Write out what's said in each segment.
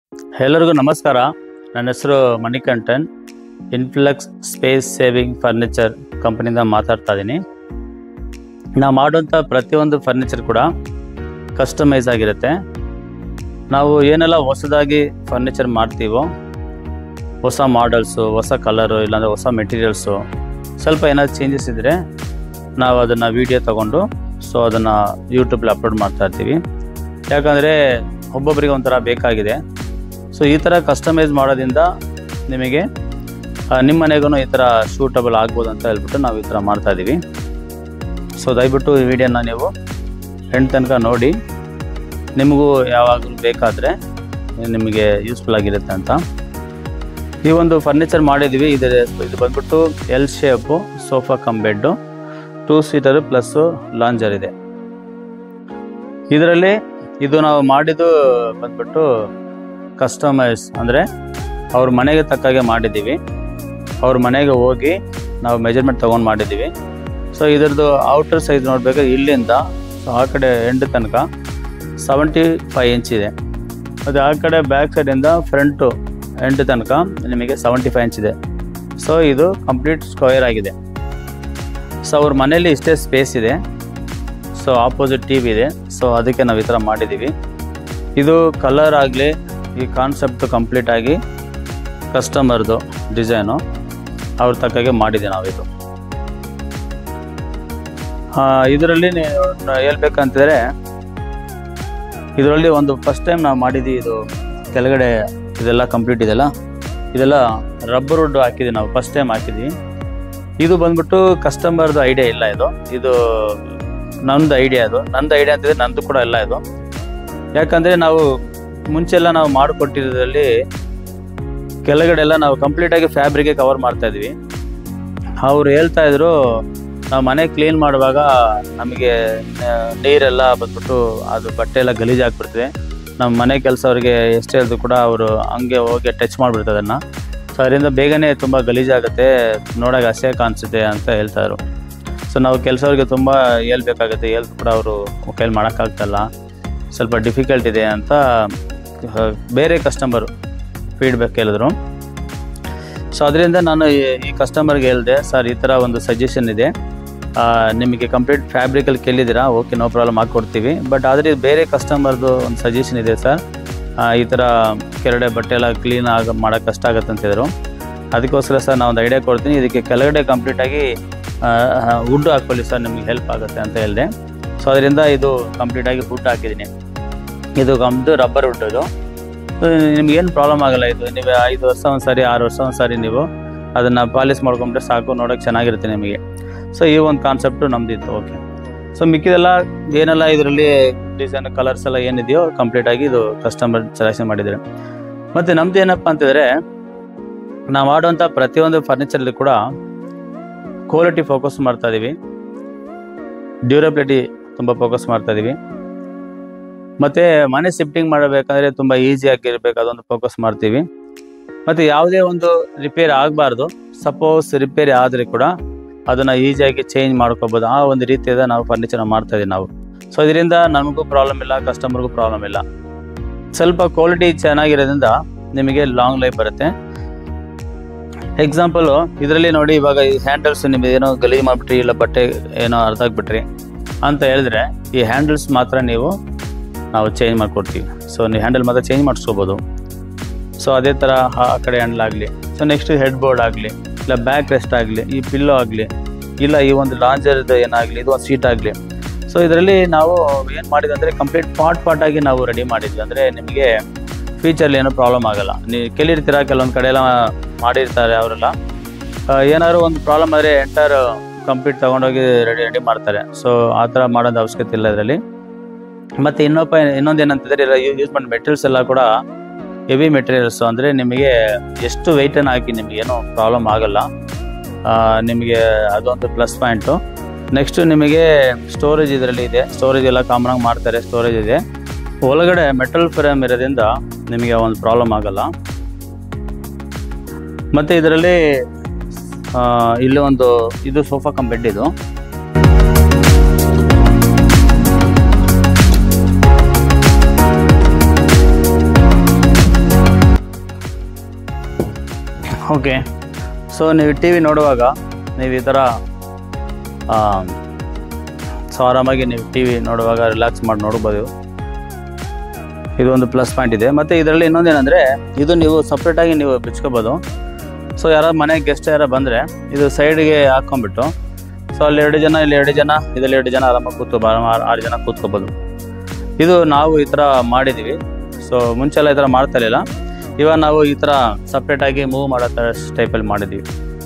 ಎಲ್ಲರಿಗೂ ನಮಸ್ಕಾರ ನನ್ನ ಹೆಸರು Manikandan influx space saving furniture ಕಂಪನಿಯಿಂದ ಮಾತಾಡ್ತಾ ಇದ್ದೀನಿ ನಾವು ಮಾಡುವಂಥ ಪ್ರತಿಯೊಂದು ಫರ್ನಿಚರ್ ಕೂಡ ಕಸ್ಟಮೈಸ್ ಆಗಿರುತ್ತೆ ನಾವು ಏನೆಲ್ಲ ಹೊಸದಾಗಿ ಫರ್ನಿಚರ್ ಮಾಡ್ತೀವೋ ಹೊಸ ಮಾಡಲ್ಸು ಹೊಸ ಕಲರು ಇಲ್ಲಾಂದರೆ ಹೊಸ ಮೆಟೀರಿಯಲ್ಸು ಸ್ವಲ್ಪ ಏನಾದ್ರು ಚೇಂಜಸ್ ಇದ್ದರೆ ನಾವು ಅದನ್ನು ವೀಡಿಯೋ ತಗೊಂಡು ಸೊ ಅದನ್ನು ಯೂಟ್ಯೂಬಲ್ಲಿ ಅಪ್ಲೋಡ್ ಮಾಡ್ತಾ ಇರ್ತೀವಿ ಯಾಕಂದರೆ ಒಬ್ಬೊಬ್ಬರಿಗೆ ಒಂಥರ ಬೇಕಾಗಿದೆ ಸೊ ಈ ಥರ ಕಸ್ಟಮೈಸ್ ಮಾಡೋದ್ರಿಂದ ನಿಮಗೆ ಆ, ನಿಮ್ಮ ಮನೆಗೂ ಈ ಥರ ಶೂಟಬಲ್ ಆಗ್ಬೋದು ಅಂತ ಹೇಳ್ಬಿಟ್ಟು ನಾವು ಈ ಥರ ಮಾಡ್ತಾ ಇದ್ದೀವಿ ಸೊ ದಯವಿಟ್ಟು ಈ ವಿಡಿಯೋನ ನೀವು ಎಂಟು ತನಕ ನೋಡಿ ನಿಮಗೂ ಯಾವಾಗಲೂ ಬೇಕಾದರೆ ನಿಮಗೆ ಯೂಸ್ಫುಲ್ ಆಗಿರುತ್ತೆ ಅಂತ ಈ ಒಂದು ಫರ್ನಿಚರ್ ಮಾಡಿದ್ವಿ ಇದು ಇದು ಬಂದ್ಬಿಟ್ಟು L shape sofa cum bed two seater plus lounger ಇದೆ ಇದರಲ್ಲಿ ಇದು ನಾವು ಮಾಡಿದ್ದು ಬಂದ್ಬಿಟ್ಟು ಕಸ್ಟಮೈಸ್ ಅಂದರೆ ಅವ್ರ ಮನೆಗೆ ತಕ್ಕಾಗೆ ಮಾಡಿದ್ದೀವಿ ಅವ್ರ ಮನೆಗೆ ಹೋಗಿ ನಾವು ಮೆಜರ್ಮೆಂಟ್ ತೊಗೊಂಡು ಮಾಡಿದ್ದೀವಿ ಸೊ ಇದ್ರದ್ದು ಔಟರ್ ಸೈಜ್ ನೋಡಬೇಕಾದ್ರೆ ಇಲ್ಲಿಂದ ಸೊ ಆ ಕಡೆ ಎಂಡ್ ತನಕ ಸೆವೆಂಟಿ ಫೈವ್ ಇಂಚ್ ಇದೆ ಅದು ಆ ಕಡೆ ಬ್ಯಾಕ್ ಸೈಡಿಂದ ಫ್ರಂಟು ಎಂಡ್ ತನಕ ನಿಮಗೆ ಸೆವೆಂಟಿ ಫೈವ್ ಇಂಚ್ ಇದೆ ಸೊ ಇದು ಕಂಪ್ಲೀಟ್ ಸ್ಕ್ವೇರ್ ಆಗಿದೆ ಸೊ ಅವ್ರ ಮನೇಲಿ ಇಷ್ಟೇ ಸ್ಪೇಸ್ ಇದೆ ಸೊ ಆಪೋಸಿಟ್ ಟಿ ವಿ ಇದೆ ಸೊ ಅದಕ್ಕೆ ನಾವು ಈ ಥರ ಮಾಡಿದ್ದೀವಿ ಇದು ಕಲರ್ ಆಗಲಿ ಈ ಕಾನ್ಸೆಪ್ಟ್ ಕಂಪ್ಲೀಟ್ ಆಗಿ ಕಸ್ಟಮರ್ದು ಡಿಸೈನು ಅವ್ರ ತಕ್ಕಾಗೆ ಮಾಡಿದೆ ನಾವಿದು ಇದರಲ್ಲಿ ನೀವು ಹೇಳ್ಬೇಕಂತಿದ್ರೆ ಇದರಲ್ಲಿ ಒಂದು ಫಸ್ಟ್ ಟೈಮ್ ನಾವು ಮಾಡಿದ್ದೀವಿ ಇದು ಕೆಳಗಡೆ ಇದೆಲ್ಲ ಕಂಪ್ಲೀಟ್ ಇದೆಲ್ಲ ಇದೆಲ್ಲ ರಬ್ಬರ್ ವುಡ್ ಹಾಕಿದ್ದೀವಿ ನಾವು ಫಸ್ಟ್ ಟೈಮ್ ಹಾಕಿದ್ದೀವಿ ಇದು ಬಂದ್ಬಿಟ್ಟು ಕಸ್ಟಮರ್ದು ಐಡಿಯಾ ಇಲ್ಲ ಇದು ಇದು ನಂದು ಐಡಿಯಾ ಅದು ನಂದು ಐಡಿಯಾ ಅಂತಿದ್ರೆ ನಂದು ಕೂಡ ಇಲ್ಲ ಇದು ಯಾಕಂದರೆ ನಾವು ಮುಂಚೆಲ್ಲ ನಾವು ಮಾಡಿಕೊಟ್ಟಿರೋದ್ರಲ್ಲಿ ಕೆಳಗಡೆ ಎಲ್ಲ ನಾವು ಕಂಪ್ಲೀಟಾಗಿ ಫ್ಯಾಬ್ರಿಕೆ ಕವರ್ ಮಾಡ್ತಾ ಇದ್ವಿ ಅವ್ರು ಹೇಳ್ತಾ ಇದ್ರು ನಾವು ಮನೆ ಕ್ಲೀನ್ ಮಾಡುವಾಗ ನಮಗೆ ನೀರೆಲ್ಲ ಬಂದ್ಬಿಟ್ಟು ಅದು ಬಟ್ಟೆ ಎಲ್ಲ ಗಲೀಜ್ ಆಗ್ಬಿಡ್ತದೆ ನಮ್ಮ ಮನೆ ಕೆಲಸವ್ರಿಗೆ ಎಷ್ಟು ಹೇಳಿದ್ರು ಕೂಡ ಅವರು ಹಂಗೆ ಹೋಗಿ ಟಚ್ ಮಾಡಿಬಿಡ್ತಾರೆ ಅದನ್ನು ಸೊ ಅದರಿಂದ ಬೇಗನೆ ತುಂಬ ಗಲೀಜಾಗುತ್ತೆ ನೋಡೋಕೆ ಅಸಹ್ಯ ಕಾಣಿಸುತ್ತೆ ಅಂತ ಹೇಳ್ತಾಯಿದ್ರು ಸೊ ನಾವು ಕೆಲಸವ್ರಿಗೆ ತುಂಬ ಹೇಳ್ಬೇಕಾಗುತ್ತೆ ಹೇಳ್ದು ಕೂಡ ಅವರು ಕೈಲಿ ಮಾಡೋಕ್ಕಾಗ್ತಲ್ಲ ಸ್ವಲ್ಪ ಡಿಫಿಕಲ್ಟ್ ಇದೆ ಅಂತ ಆ, ಬೇರೆ ಕಸ್ಟಮರು ಫೀಡ್ಬ್ಯಾಕ್ ಹೇಳಿದ್ರು ಸೊ ಅದರಿಂದ ನಾನು ಈ- ಈ ಕಸ್ಟಮರ್ಗೆ ಹೇಳಿದೆ ಸರ್ ಈ ಥರ ಒಂದು ಸಜೆಷನ್ ಇದೆ ಆ, ನಿಮಗೆ ಕಂಪ್ಲೀಟ್ ಫ್ಯಾಬ್ರಿಕಲ್ಲಿ ಕೇಳಿದ್ದೀರಾ ಓಕೆ ನೋ ಪ್ರಾಬ್ಲಮ್ ಹಾಕ್ಕೊಡ್ತೀವಿ ಬಟ್ ಆದರೆ ಬೇರೆ ಕಸ್ಟಮರ್ದು ಒಂದು ಸಜೆಷನ್ ಇದೆ ಸರ್ ಆ, ಈ ಥರ ಕೆಳಗಡೆ ಬಟ್ಟೆ ಎಲ್ಲ ಕ್ಲೀನ್ ಆಗ ಮಾಡೋಕ್ಕೆ ಕಷ್ಟ ಆಗುತ್ತೆ ಅಂತ ಹೇಳಿದ್ರು ಅದಕ್ಕೋಸ್ಕರ ಸರ್ ನಾವು ಒಂದು ಐಡಿಯಾ ಕೊಡ್ತೀನಿ ಇದಕ್ಕೆ ಕೆಳಗಡೆ ಕಂಪ್ಲೀಟಾಗಿ ವುಡ್ ಹಾಕ್ಕೊಳ್ಳಿ ಸರ್ ನಿಮಗೆ ಹೆಲ್ಪ್ ಆಗುತ್ತೆ ಅಂತ ಹೇಳಿದೆ ಸೊ ಅದರಿಂದ ಇದು ಕಂಪ್ಲೀಟಾಗಿ ವುಡ್ ಹಾಕಿದ್ದೀನಿ ಇದು ನಮ್ಮದು ರಬ್ಬರ್ ವುಡ್ ಇದು ನಿಮ್ಗೇನು ಪ್ರಾಬ್ಲಮ್ ಆಗಲ್ಲ ಇದು ನೀವು ಐದು ವರ್ಷ ಒಂದು ಸಾರಿ ಆರು ವರ್ಷ ಒಂದು ಸಾರಿ ನೀವು ಅದನ್ನು ಪಾಲಿಸ್ ಮಾಡ್ಕೊಂಡ್ರೆ ಸಾಕು ನೋಡೋಕೆ ಚೆನ್ನಾಗಿರುತ್ತೆ ನಿಮಗೆ ಸೊ ಈ ಒಂದು ಕಾನ್ಸೆಪ್ಟು ನಮ್ದಿತ್ತು ಓಕೆ ಸೊ ಮಿಕ್ಕಿದೆಲ್ಲ ಏನೆಲ್ಲ ಇದರಲ್ಲಿ ಡಿಸೈನ್ ಕಲರ್ಸ್ ಎಲ್ಲ ಏನಿದೆಯೋ ಕಂಪ್ಲೀಟಾಗಿ ಇದು ಕಸ್ಟಮರ್ ಸೆಲೆಕ್ಷನ್ ಮಾಡಿದ್ದಾರೆ ಮತ್ತು ನಮ್ದು ಏನಪ್ಪ ಅಂತಂದರೆ ನಾವು ಮಾಡುವಂಥ ಪ್ರತಿಯೊಂದು ಫರ್ನಿಚರಲ್ಲಿ ಕೂಡ ಕ್ವಾಲಿಟಿ ಫೋಕಸ್ ಮಾಡ್ತಾ ಇದ್ದೀವಿ ಡ್ಯೂರಬಿಲಿಟಿ ತುಂಬ ಫೋಕಸ್ ಮಾಡ್ತಾ ಇದ್ದೀವಿ ಮತ್ತು ಮನೆ ಶಿಫ್ಟಿಂಗ್ ಮಾಡಬೇಕಾದ್ರೆ ತುಂಬ ಈಸಿಯಾಗಿರ್ಬೇಕು ಅದೊಂದು ಫೋಕಸ್ ಮಾಡ್ತೀವಿ ಮತ್ತು ಯಾವುದೇ ಒಂದು ರಿಪೇರಿ ಆಗಬಾರ್ದು ಸಪೋಸ್ ರಿಪೇರಿ ಆದರೆ ಕೂಡ ಅದನ್ನು ಈಸಿಯಾಗಿ ಚೇಂಜ್ ಮಾಡ್ಕೋಬೋದು ಆ ಒಂದು ರೀತಿಯಾದ ನಾವು ಫರ್ನಿಚರ್ ಮಾಡ್ತಾ ಇದೀವಿ ನಾವು ಸೊ ಇದರಿಂದ ನಮಗೂ ಪ್ರಾಬ್ಲಮ್ ಇಲ್ಲ ಕಸ್ಟಮರ್ಗೂ ಪ್ರಾಬ್ಲಮ್ ಇಲ್ಲ ಸ್ವಲ್ಪ ಕ್ವಾಲಿಟಿ ಚೆನ್ನಾಗಿರೋದ್ರಿಂದ ನಿಮಗೆ ಲಾಂಗ್ ಲೈಫ್ ಬರುತ್ತೆ ಎಕ್ಸಾಂಪಲು ಇದರಲ್ಲಿ ನೋಡಿ ಇವಾಗ ಈ ಹ್ಯಾಂಡಲ್ಸ್ ನಿಮಗೆ ಏನೋ ಗಲೀಜ್ ಮಾಡಿಬಿಟ್ರಿ ಇಲ್ಲ ಬಟ್ಟೆ ಏನೋ ಅರ್ಧ ಆಗ್ಬಿಟ್ರಿ ಅಂತ ಹೇಳಿದ್ರೆ ಈ ಹ್ಯಾಂಡಲ್ಸ್ ಮಾತ್ರ ನೀವು ನಾವು ಚೇಂಜ್ ಮಾಡಿಕೊಡ್ತೀವಿ ಸೊ ನೀವು ಹ್ಯಾಂಡಲ್ ಮಾತ್ರ ಚೇಂಜ್ ಮಾಡಿಸ್ಕೋಬೋದು ಸೊ ಅದೇ ಥರ ಆ ಕಡೆ ಹ್ಯಾಂಡಲ್ ಆಗಲಿ ಸೊ ನೆಕ್ಸ್ಟ್ ಹೆಡ್ ಬೋರ್ಡ್ ಆಗಲಿ ಇಲ್ಲ ಬ್ಯಾಕ್ ರೆಸ್ಟ್ ಆಗಲಿ ಈ ಪಿಲ್ಲೋ ಆಗಲಿ ಇಲ್ಲ ಈ ಒಂದು ಲಾಂಜರ್ದು ಏನಾಗಲಿ ಇದು ಒಂದು ಸೀಟ್ ಆಗಲಿ ಸೊ ಇದರಲ್ಲಿ ನಾವು ಏನು ಮಾಡಿದ್ವಿ ಅಂದರೆ ಕಂಪ್ಲೀಟ್ ಪಾರ್ಟ್ ಪಾರ್ಟ್ ಆಗಿ ನಾವು ರೆಡಿ ಮಾಡಿದ್ವಿ ಅಂದರೆ ನಿಮಗೆ ಫೀಚರ್ಲಿ ಏನೂ ಪ್ರಾಬ್ಲಮ್ ಆಗಲ್ಲ ನೀವು ಕೇಳಿರ್ತೀರ ಕೆಲವೊಂದು ಕಡೆ ಎಲ್ಲ ಮಾಡಿರ್ತಾರೆ ಅವರೆಲ್ಲ ಏನಾದ್ರು ಒಂದು ಪ್ರಾಬ್ಲಮ್ ಆದರೆ ಎಂಟರ್ ಕಂಪ್ಲೀಟ್ ತೊಗೊಂಡೋಗಿ ರೆಡಿ ರೆಡಿ ಮಾಡ್ತಾರೆ ಸೊ ಆ ಥರ ಮಾಡೋದು ಅವಶ್ಯಕತೆ ಇಲ್ಲ ಇದರಲ್ಲಿ ಮತ್ತು ಇನ್ನೊಬ್ಬ ಇನ್ನೊಂದು ಏನಂತಂದರೆ ಯೂಸ್ ಮಾಡಿ ಮೆಟೀರಿಯಲ್ಸ್ ಎಲ್ಲ ಕೂಡ ಹೆವಿ ಮೆಟೀರಿಯಲ್ಸು ಅಂದರೆ ನಿಮಗೆ ಎಷ್ಟು ವೆಯ್ಟನ್ನು ಹಾಕಿ ನಿಮಗೆ ಏನೂ ಪ್ರಾಬ್ಲಮ್ ಆಗಲ್ಲ ಆ, ನಿಮಗೆ ಅದೊಂದು ಪ್ಲಸ್ ಪಾಯಿಂಟು ನೆಕ್ಸ್ಟು ನಿಮಗೆ ಸ್ಟೋರೇಜ್ ಇದರಲ್ಲಿ ಇದೆ ಸ್ಟೋರೇಜ್ ಎಲ್ಲ ಕಾಮನಾಗಿ ಮಾಡ್ತಾರೆ ಸ್ಟೋರೇಜ್ ಇದೆ ಒಳಗಡೆ ಮೆಟಲ್ ಫ್ರೇಮ್ ಇರೋದ್ರಿಂದ ನಿಮಗೆ ಒಂದು ಪ್ರಾಬ್ಲಮ್ ಆಗಲ್ಲ ಮತ್ತು ಇದರಲ್ಲಿ ಆ, ಇಲ್ಲಿ ಒಂದು ಇದು ಸೋಫಾ ಕಮ್ ಬೆಡ್ ಇದು ಓಕೆ ಸೊ ನೀವು ಟಿ ವಿ ನೋಡುವಾಗ ನೀವು ಈ ಥರ ಸೊ ಆರಾಮಾಗಿ ನೀವು ಟಿ ವಿ ನೋಡುವಾಗ ರಿಲ್ಯಾಕ್ಸ್ ಮಾಡಿ ನೋಡ್ಬೋದು ಇದು ಒಂದು ಪ್ಲಸ್ ಪಾಯಿಂಟ್ ಇದೆ ಮತ್ತು ಇದರಲ್ಲಿ ಇನ್ನೊಂದೇನೆಂದರೆ ಇದು ನೀವು ಸಪ್ರೇಟಾಗಿ ನೀವು ಬಿಚ್ಕೋಬೋದು ಸೊ ಯಾರೋ ಮನೆ ಗೆಸ್ಟ್ ಯಾರೋ ಬಂದರೆ ಇದು ಸೈಡ್ಗೆ ಹಾಕ್ಕೊಂಬಿಟ್ಟು ಸೊ ಅಲ್ಲಿ ಎರಡು ಜನ ಇಲ್ಲಿ ಎರಡು ಜನ ಇದರಲ್ಲಿ ಎರಡು ಜನ ಆರಾಮಾಗಿ ಕೂತ್ಕೊ ಆರು ಆರು ಜನ ಕೂತ್ಕೋಬೋದು ಇದು ನಾವು ಈ ಥರ ಮಾಡಿದ್ದೀವಿ ಸೊ ಮುಂಚೆಲ್ಲ ಈ ಥರ ಮಾಡ್ತಾ ಇರಲಿಲ್ಲ ಇವಾಗ ನಾವು ಈ ಥರ ಸಪ್ರೇಟಾಗಿ ಮೂವ್ ಮಾಡೋ ಥರ ಟೈಪಲ್ಲಿ ಮಾಡಿದ್ದೀವಿ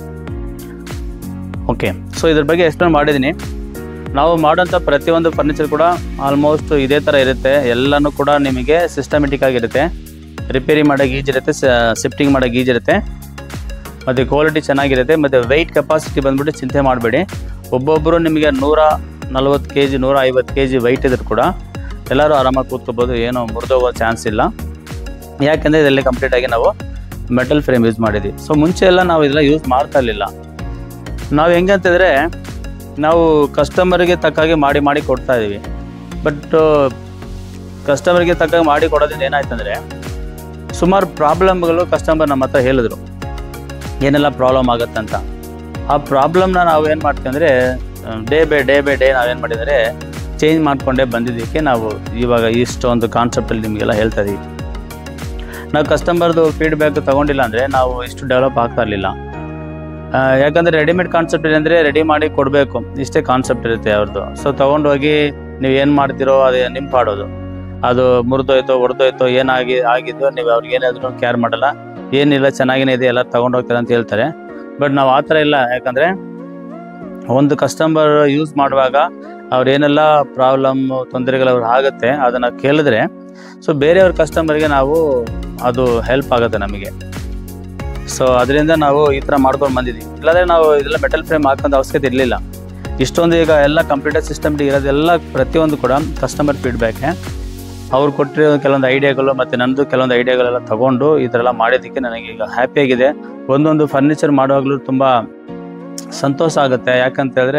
ಓಕೆ ಸೊ ಇದ್ರ ಬಗ್ಗೆ ಎಕ್ಸ್ಪ್ಲೇನ್ ಮಾಡಿದ್ದೀನಿ ನಾವು ಮಾಡೋಂಥ ಪ್ರತಿಯೊಂದು ಫರ್ನಿಚರ್ ಕೂಡ ಆಲ್ಮೋಸ್ಟ್ ಇದೇ ಥರ ಇರುತ್ತೆ ಎಲ್ಲನೂ ಕೂಡ ನಿಮಗೆ ಸಿಸ್ಟಮೆಟಿಕ್ ಆಗಿರುತ್ತೆ ರಿಪೇರಿ ಮಾಡೋಕೆ ಈಜ್ ಇರುತ್ತೆ ಶಿಫ್ಟಿಂಗ್ ಮಾಡೋಕೆ ಈಜ್ ಇರುತ್ತೆ ಮತ್ತು ಕ್ವಾಲಿಟಿ ಚೆನ್ನಾಗಿರುತ್ತೆ ಮತ್ತು ವೆಯ್ಟ್ ಕೆಪಾಸಿಟಿ ಬಂದ್ಬಿಟ್ಟು ಚಿಂತೆ ಮಾಡಬೇಡಿ ಒಬ್ಬೊಬ್ಬರು ನಿಮಗೆ ನೂರ ನಲ್ವತ್ತು ಕೆ ಜಿ ನೂರ ಐವತ್ತು ಕೆ ಜಿ ವೆಯ್ಟ್ ಇದ್ರು ಕೂಡ ಎಲ್ಲರೂ ಆರಾಮಾಗಿ ಕೂತ್ಕೋಬೋದು ಏನೋ ಮುರಿದೋಗೋ ಚಾನ್ಸ್ ಇಲ್ಲ ಯಾಕೆಂದರೆ ಇದರಲ್ಲಿ ಕಂಪ್ಲೀಟಾಗಿ ನಾವು ಮೆಟಲ್ ಫ್ರೇಮ್ ಯೂಸ್ ಮಾಡಿದ್ವಿ ಸೊ ಮುಂಚೆ ಎಲ್ಲ ನಾವು ಇದೆಲ್ಲ ಯೂಸ್ ಮಾಡ್ತಾ ಇರಲಿಲ್ಲ ನಾವು ಹೆಂಗೆ ಅಂತಂದರೆ ನಾವು ಕಸ್ಟಮರ್ಗೆ ತಕ್ಕಾಗೆ ಮಾಡಿ ಮಾಡಿ ಕೊಡ್ತಾ ಇದ್ದೀವಿ ಬಟ್ ಕಸ್ಟಮರ್ಗೆ ತಕ್ಕಾಗೆ ಮಾಡಿ ಕೊಡೋದ್ರಿಂದ ಏನಾಯ್ತಂದರೆ ಸುಮಾರು ಪ್ರಾಬ್ಲಮ್ಗಳು ಕಸ್ಟಮರ್ ನಮ್ಮ ಹತ್ರ ಹೇಳಿದ್ರು ಏನೆಲ್ಲ ಪ್ರಾಬ್ಲಮ್ ಆಗುತ್ತೆ ಅಂತ ಆ ಪ್ರಾಬ್ಲಮ್ನ ನಾವು ಏನು ಮಾಡ್ತೀವಿ ಅಂದರೆ day by day by day ನಾವೇನು ಮಾಡಿದರೆ ಚೇಂಜ್ ಮಾಡಿಕೊಂಡೇ ಬಂದಿದ್ದಕ್ಕೆ ನಾವು ಇವಾಗ ಇಷ್ಟೊಂದು ಕಾನ್ಸೆಪ್ಟಲ್ಲಿ ನಿಮಗೆಲ್ಲ ಹೇಳ್ತಾ ಇದೀವಿ ನಾವು ಕಸ್ಟಮರ್ದು ಫೀಡ್ಬ್ಯಾಕ್ ತೊಗೊಂಡಿಲ್ಲ ಅಂದರೆ ನಾವು ಇಷ್ಟು ಡೆವಲಪ್ ಆಗ್ತಾ ಇರಲಿಲ್ಲ ಯಾಕಂದರೆ ರೆಡಿಮೇಡ್ ಕಾನ್ಸೆಪ್ಟ್ ಏನಂದರೆ ರೆಡಿ ಮಾಡಿ ಕೊಡಬೇಕು ಇಷ್ಟೇ ಕಾನ್ಸೆಪ್ಟ್ ಇರುತ್ತೆ ಅವ್ರದ್ದು ಸೊ ತೊಗೊಂಡೋಗಿ ನೀವು ಏನು ಮಾಡ್ತೀರೋ ಅದು ನಿಮ್ಮ ಪಾಡೋದು ಅದು ಮುರಿದೋಯ್ತೋ ಹೊಡೆದೋಯ್ತೋ ಏನಾಗಿ ಆಗಿದ್ದೋ ನೀವು ಅವ್ರಿಗೆ ಏನಾದರೂ ಕೇರ್ ಮಾಡಲ್ಲ ಏನಿಲ್ಲ ಚೆನ್ನಾಗಿನೇ ಇದೆ ಎಲ್ಲ ತೊಗೊಂಡೋಗ್ತಾರೆ ಅಂತ ಹೇಳ್ತಾರೆ ಬಟ್ ನಾವು ಆ ಥರ ಇಲ್ಲ ಯಾಕಂದರೆ ಒಂದು ಕಸ್ಟಮರ್ ಯೂಸ್ ಮಾಡುವಾಗ ಅವ್ರು ಏನೆಲ್ಲ ಪ್ರಾಬ್ಲಮ್ ತೊಂದರೆಗಳು ಅವ್ರು ಆಗುತ್ತೆ ಅದನ್ನು ಕೇಳಿದ್ರೆ ಸೊ ಬೇರೆಯವ್ರ ಕಸ್ಟಮರ್ಗೆ ನಾವು ಅದು ಹೆಲ್ಪ್ ಆಗುತ್ತೆ ನಮಗೆ ಸೊ ಅದರಿಂದ ನಾವು ಈ ಥರ ಮಾಡ್ಕೊಂಡು ಬಂದಿದ್ದೀವಿ ಇಲ್ಲಾಂದರೆ ನಾವು ಇದೆಲ್ಲ ಮೆಟಲ್ ಫ್ರೇಮ್ ಹಾಕೋದು ಅವಶ್ಯಕತೆ ಇರಲಿಲ್ಲ ಇಷ್ಟೊಂದು ಈಗ ಎಲ್ಲ ಕಂಪ್ಯೂಟರ್ ಸಿಸ್ಟಮ್ ಇರೋದೆಲ್ಲ ಪ್ರತಿಯೊಂದು ಕೂಡ ಕಸ್ಟಮರ್ ಫೀಡ್ಬ್ಯಾಕೆ ಅವ್ರು ಕೊಟ್ಟಿರೋ ಕೆಲವೊಂದು ಐಡಿಯಾಗಳು ಮತ್ತು ನನ್ನದು ಕೆಲವೊಂದು ಐಡಿಯಾಗಳೆಲ್ಲ ತಗೊಂಡು ಈ ಥರ ಎಲ್ಲ ಮಾಡಿದ್ದಕ್ಕೆ ನನಗೆ ಈಗ ಹ್ಯಾಪಿಯಾಗಿದೆ ಒಂದೊಂದು ಫರ್ನಿಚರ್ ಮಾಡುವಾಗಲೂ ತುಂಬ ಸಂತೋಷ ಆಗುತ್ತೆ ಯಾಕಂತ ಹೇಳಿದ್ರೆ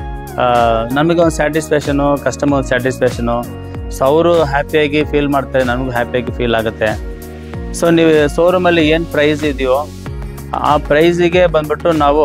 ನಮಗೆ ಒಂದು ಸ್ಯಾಟಿಸ್ಫ್ಯಾಷನು ಕಸ್ಟಮರ್ ಒಂದು ಸ್ಯಾಟಿಸ್ಫ್ಯಾಷನು ಸೊ ಅವರು ಹ್ಯಾಪಿಯಾಗಿ ಫೀಲ್ ಮಾಡ್ತಾರೆ ನನಗೂ ಹ್ಯಾಪಿಯಾಗಿ ಫೀಲ್ ಆಗುತ್ತೆ ಸೊ ನೀವು ಶೋರೂಮಲ್ಲಿ ಏನು ಪ್ರೈಸ್ ಇದೆಯೋ ಆ ಪ್ರೈಸಿಗೆ ಬಂದ್ಬಿಟ್ಟು ನಾವು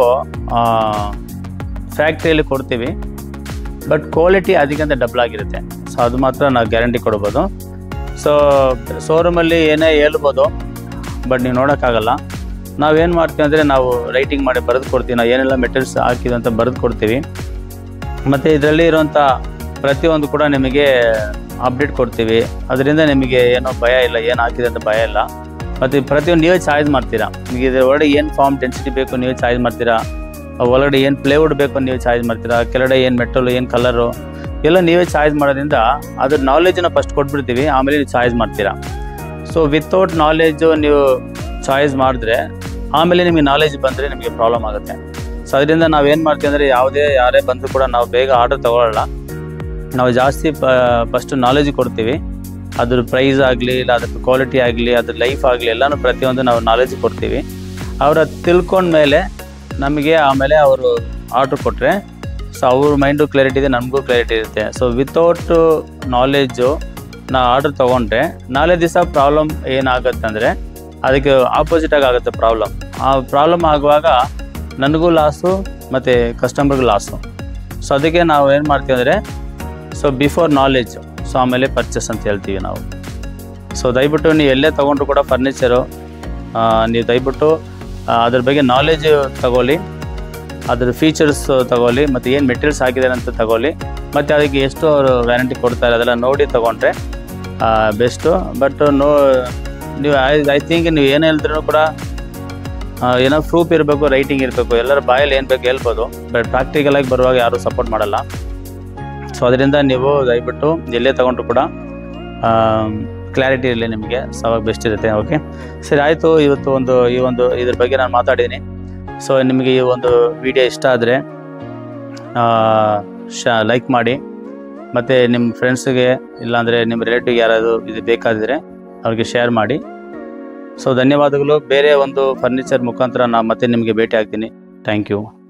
ಫ್ಯಾಕ್ಟ್ರಿಯಲ್ಲಿ ಕೊಡ್ತೀವಿ ಬಟ್ ಕ್ವಾಲಿಟಿ ಅದಕ್ಕಿಂತ ಡಬಲ್ ಆಗಿರುತ್ತೆ ಸೊ ಅದು ಮಾತ್ರ ನಾವು ಗ್ಯಾರಂಟಿ ಕೊಡ್ಬೋದು ಸೊ ಶೋರೂಮಲ್ಲಿ ಏನೇ ಹೇಳ್ಬೋದು ಬಟ್ ನೀವು ನೋಡೋಕ್ಕಾಗಲ್ಲ ನಾವೇನು ಮಾಡ್ತೀವಿ ಅಂದರೆ ನಾವು ರೈಟಿಂಗ್ ಮಾಡಿ ಬರೆದು ಕೊಡ್ತೀವಿ ನಾವು ಏನೆಲ್ಲ ಮೆಟೀರಿಯಲ್ಸ್ ಹಾಕಿದೆ ಅಂತ ಬರೆದು ಕೊಡ್ತೀವಿ ಮತ್ತು ಇದರಲ್ಲಿ ಇರುವಂಥ ಪ್ರತಿಯೊಂದು ಕೂಡ ನಿಮಗೆ ಅಪ್ಡೇಟ್ ಕೊಡ್ತೀವಿ ಅದರಿಂದ ನಿಮಗೆ ಏನೋ ಭಯ ಇಲ್ಲ ಏನು ಹಾಕಿದೆ ಅಂತ ಭಯ ಇಲ್ಲ ಮತ್ತು ಪ್ರತಿಯೊಂದು ನೀವೇ ಚಾಯ್ಸ್ ಮಾಡ್ತೀರಾ ನಿಮಗೆ ಇದ್ರ ಒಳಗಡೆ ಏನು ಫಾರ್ಮ್ ಡೆನ್ಸಿಟಿ ಬೇಕು ನೀವೇ ಚಾಯ್ಸ್ ಮಾಡ್ತೀರಾ ಒಳಗಡೆ ಏನು ಪ್ಲೇವುಡ್ ಬೇಕು ನೀವು ಚಾಯ್ಸ್ ಮಾಡ್ತೀರಾ ಕೆಳಗಡೆ ಏನು ಮೆಟಲು ಏನು ಕಲರು ಎಲ್ಲ ನೀವೇ ಚಾಯ್ಸ್ ಮಾಡೋದ್ರಿಂದ ಅದ್ರ ನಾಲೆಜನ್ನ ಫಸ್ಟ್ ಕೊಟ್ಬಿಡ್ತೀವಿ ಆಮೇಲೆ ನೀವು ಚಾಯ್ಸ್ ಮಾಡ್ತೀರಾ ಸೊ ವಿತೌಟ್ ನಾಲೆಜು ನೀವು ಚಾಯ್ಸ್ ಮಾಡಿದ್ರೆ ಆಮೇಲೆ ನಿಮಗೆ ನಾಲೆಜ್ ಬಂದರೆ ನಿಮಗೆ ಪ್ರಾಬ್ಲಮ್ ಆಗುತ್ತೆ ಸೊ ಅದರಿಂದ ನಾವೇನು ಮಾಡ್ತೀವಿ ಅಂದರೆ ಯಾವುದೇ ಯಾರೇ ಬಂದರೂ ಕೂಡ ನಾವು ಬೇಗ ಆರ್ಡರ್ ತಗೊಳ್ಳಲ್ಲ ನಾವು ಜಾಸ್ತಿ ಫಸ್ಟ್ ನಾಲೆಜ್ ಕೊಡ್ತೀವಿ ಅದ್ರ ಪ್ರೈಸ್ ಆಗಲಿ ಇಲ್ಲ ಅದ್ರ ಕ್ವಾಲಿಟಿ ಆಗಲಿ ಅದ್ರ ಲೈಫ್ ಆಗಲಿ ಎಲ್ಲನೂ ಪ್ರತಿಯೊಂದು ನಾವು ನಾಲೆಜ್ ಕೊಡ್ತೀವಿ ಅವರ ತಿಳ್ಕೊಂಡ್ಮೇಲೆ ನಮಗೆ ಆಮೇಲೆ ಅವರು ಆರ್ಡ್ರ್ ಕೊಟ್ಟರೆ ಸೊ ಅವ್ರ ಮೈಂಡು ಕ್ಲಾರಿಟಿ ಇದೆ ನಮಗೂ ಕ್ಲಾರಿಟಿ ಇರುತ್ತೆ ಸೊ ವಿತೌಟ್ ನಾಲೆಜು ನಾ ಆರ್ಡ್ರ್ ತೊಗೊಂಡ್ರೆ ನಾಳೆ ದಿವಸ ಪ್ರಾಬ್ಲಮ್ ಏನಾಗುತ್ತೆ ಅಂದರೆ ಅದಕ್ಕೆ ಆಪೋಸಿಟಾಗಿ ಆಗುತ್ತೆ ಪ್ರಾಬ್ಲಮ್ ಆ ಪ್ರಾಬ್ಲಮ್ ಆಗುವಾಗ ನನಗೂ ಲಾಸು ಮತ್ತು ಕಸ್ಟಮರ್ಗೂ ಲಾಸು ಸೊ ಅದಕ್ಕೆ ನಾವು ಏನು ಮಾಡ್ತೀವಿ ಅಂದರೆ ಸೊ ಬಿಫೋರ್ ನಾಲೆಜ್ ಸೊ ಆಮೇಲೆ ಪರ್ಚೇಸ್ ಅಂತ ಹೇಳ್ತೀವಿ ನಾವು ಸೊ ದಯವಿಟ್ಟು ನೀವು ಎಲ್ಲೇ ತೊಗೊಂಡ್ರು ಕೂಡ ಫರ್ನಿಚರು ನೀವು ದಯವಿಟ್ಟು ಆ, ಅದ್ರ ಬಗ್ಗೆ ನಾಲೆಜ್ ತಗೊಳ್ಳಿ ಅದ್ರ ಫೀಚರ್ಸ್ ತಗೊಳ್ಳಿ ಮತ್ತು ಏನು ಮೆಟೀರಿಯಲ್ಸ್ ಹಾಕಿದ್ದಾರೆ ಅಂತ ತಗೊಳ್ಳಿ ಮತ್ತು ಅದಕ್ಕೆ ಎಷ್ಟು ಅವರು ವ್ಯಾರಂಟಿ ಕೊಡ್ತಾರೆ ಅದೆಲ್ಲ ನೋಡಿ ತೊಗೊಂಡ್ರೆ ಬೆಸ್ಟು ಬಟ್ ನೋ ನೀವು ಐ ಐ ಥಿಂಕ್ ನೀವು ಏನು ಹೇಳಿದ್ರೂ ಕೂಡ ಆ, ಏನೋ ಪ್ರೂಫ್ ಇರಬೇಕು ರೈಟಿಂಗ್ ಇರಬೇಕು ಎಲ್ಲರ ಬಾಯಲ್ಲಿ ಏನು ಬೇಕು ಹೇಳ್ಬೋದು ಬಟ್ ಪ್ರಾಕ್ಟಿಕಲಾಗಿ ಬರುವಾಗ ಯಾರೂ ಸಪೋರ್ಟ್ ಮಾಡಲ್ಲ ಸೊ ಅದರಿಂದ ನೀವು ದಯವಿಟ್ಟು ಎಲ್ಲೇ ತಗೊಂಡ್ರು ಕೂಡ ಕ್ಲಾರಿಟಿ ಇರಲಿ ನಿಮಗೆ ಸೊ ಅವಾಗ ಬೆಸ್ಟ್ ಇರುತ್ತೆ ಓಕೆ ಸರಿ ಆಯಿತು ಇವತ್ತು ಒಂದು ಈ ಒಂದು ಇದ್ರ ಬಗ್ಗೆ ನಾನು ಮಾತಾಡಿದ್ದೀನಿ ಸೊ ನಿಮಗೆ ಈ ಒಂದು ವಿಡಿಯೋ ಇಷ್ಟ ಆದರೆ ಶ ಲೈಕ್ ಮಾಡಿ ಮತ್ತು ನಿಮ್ಮ ಫ್ರೆಂಡ್ಸ್ಗೆ ಇಲ್ಲಾಂದರೆ ನಿಮ್ಮ ರಿಲೇಟಿವ್ಗೆ ಯಾರಾದರೂ ಇದು ಬೇಕಾದರೆ ಅವ್ರಿಗೆ ಶೇರ್ ಮಾಡಿ ಸೊ ಧನ್ಯವಾದಗಳು ಬೇರೆ ಒಂದು ಫರ್ನಿಚರ್ ಮುಖಾಂತರ ನಾನು ಮತ್ತೆ ನಿಮಗೆ ಭೇಟಿ ಆಗ್ತೀನಿ ಥ್ಯಾಂಕ್ ಯು